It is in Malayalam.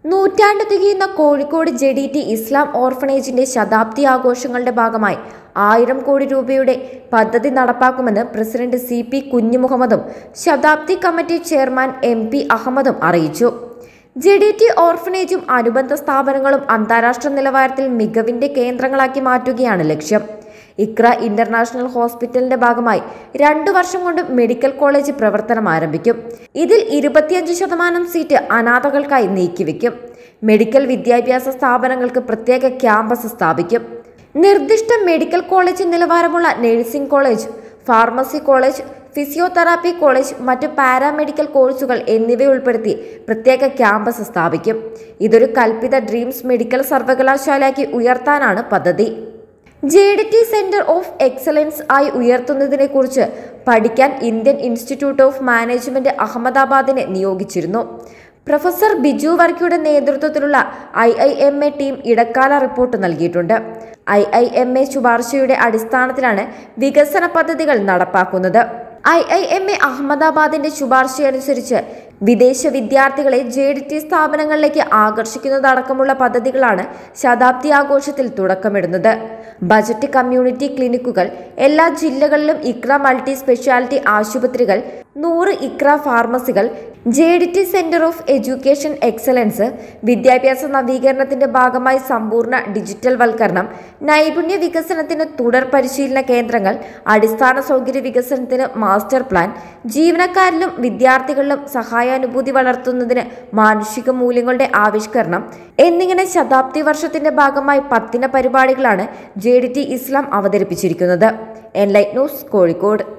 നൂറ്റാണ്ട് തികയുന്ന Kozhikode J D T Islam ഓർഫനേജിന്റെ ശതാബ്ദി ആഘോഷങ്ങളുടെ ഭാഗമായി ആയിരം കോടി രൂപയുടെ പദ്ധതി നടപ്പാക്കുമെന്ന് പ്രസിഡന്റ് സി പി കുഞ്ഞുമുഹമ്മദും ശതാബ്ദി കമ്മിറ്റി ചെയർമാൻ എം പി അഹമ്മദും അറിയിച്ചു ജെ ഡി ടി ഓർഫനേജും അനുബന്ധ സ്ഥാപനങ്ങളും അന്താരാഷ്ട്ര നിലവാരത്തിൽ മികവിന്റെ കേന്ദ്രങ്ങളാക്കി മാറ്റുകയാണ് ലക്ഷ്യം ഇക്ര ഇന്റർനാഷണൽ ഹോസ്പിറ്റലിന്റെ ഭാഗമായി രണ്ടു വർഷം കൊണ്ട് മെഡിക്കൽ കോളേജ് പ്രവർത്തനം ആരംഭിക്കും ഇതിൽ ഇരുപത്തിയഞ്ച് ശതമാനം സീറ്റ് അനാഥകൾക്കായി നീക്കിവെക്കും മെഡിക്കൽ വിദ്യാഭ്യാസ സ്ഥാപനങ്ങൾക്ക് പ്രത്യേക ക്യാമ്പസ് സ്ഥാപിക്കും നിർദ്ദിഷ്ട മെഡിക്കൽ കോളേജ് നിലവാരമുള്ള nursing college pharmacy college physiotherapy college മറ്റു പാരാമെഡിക്കൽ കോഴ്സുകൾ എന്നിവ ഉൾപ്പെടുത്തി പ്രത്യേക ക്യാമ്പസ് സ്ഥാപിക്കും ഇതൊരു കൽപ്പിത ഡ്രീംസ് മെഡിക്കൽ സർവകലാശാലയാക്കി ഉയർത്താനാണ് പദ്ധതി J D T centre of excellence ആയി ഉയർത്തുന്നതിനെക്കുറിച്ച് പഠിക്കാൻ ഇന്ത്യൻ ഇൻസ്റ്റിറ്റ്യൂട്ട് ഓഫ് മാനേജ്മെന്റ് അഹമ്മദാബാദിനെ നിയോഗിച്ചിരുന്നു പ്രൊഫസർ ബിജു വർക്കിയുടെ നേതൃത്വത്തിലുള്ള I I M A team ഇടക്കാല റിപ്പോർട്ട് നൽകിയിട്ടുണ്ട് ഐ ഐ എം എ ശുപാർശയുടെ അടിസ്ഥാനത്തിലാണ് വികസന പദ്ധതികൾ നടപ്പാക്കുന്നത് ഐ ഐ എം എ അഹമ്മദാബാദിന്റെ ശുപാർശയനുസരിച്ച് വിദേശ വിദ്യാർത്ഥികളെ ജെ ഡി ടി സ്ഥാപനങ്ങളിലേക്ക് ആകർഷിക്കുന്നതടക്കമുള്ള പദ്ധതികളാണ് ശതാബ്ദി ആഘോഷത്തിൽ തുടക്കമിടുന്നത് ബജറ്റ് കമ്മ്യൂണിറ്റി ക്ലിനിക്കുകൾ എല്ലാ ജില്ലകളിലും ഇക്ര മൾട്ടി സ്പെഷ്യാലിറ്റി ആശുപത്രികൾ നൂറ് ഇക്ര ഫാർമസികൾ J D T centre of education excellence വിദ്യാഭ്യാസ നവീകരണത്തിന്റെ ഭാഗമായി സമ്പൂർണ്ണ ഡിജിറ്റൽ വൽക്കരണം നൈപുണ്യ വികസനത്തിന് തുടർ പരിശീലന കേന്ദ്രങ്ങൾ അടിസ്ഥാന സൗകര്യ വികസനത്തിന് മാസ്റ്റർ പ്ലാൻ ജീവനക്കാരിലും വിദ്യാർത്ഥികളിലും സഹായാനുഭൂതി വളർത്തുന്നതിന് മാനുഷിക മൂല്യങ്ങളുടെ ആവിഷ്കരണം എന്നിങ്ങനെ ശതാബ്ദി വർഷത്തിന്റെ ഭാഗമായി പത്തിന പരിപാടികളാണ് ജെ ഡി ടി ഇസ്ലാം അവതരിപ്പിച്ചിരിക്കുന്നത് എൻലൈറ്റ് ന്യൂസ് കോഴിക്കോട്